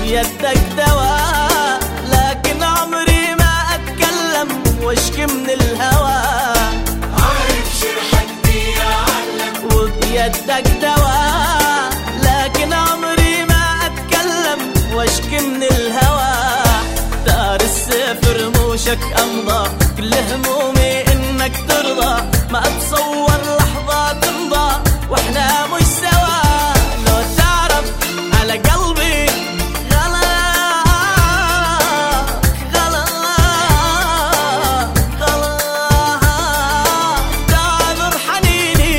وبيدك دواء لكن عمري ما اتكلم واشكي من الهوى عارف شرحك بيعلم وبيدك دواء لكن عمري ما اتكلم واشكي من الهوى دار السفر رموشك امضى كل همومي انك ترضى ما اتصور لحظة تمضى واحنا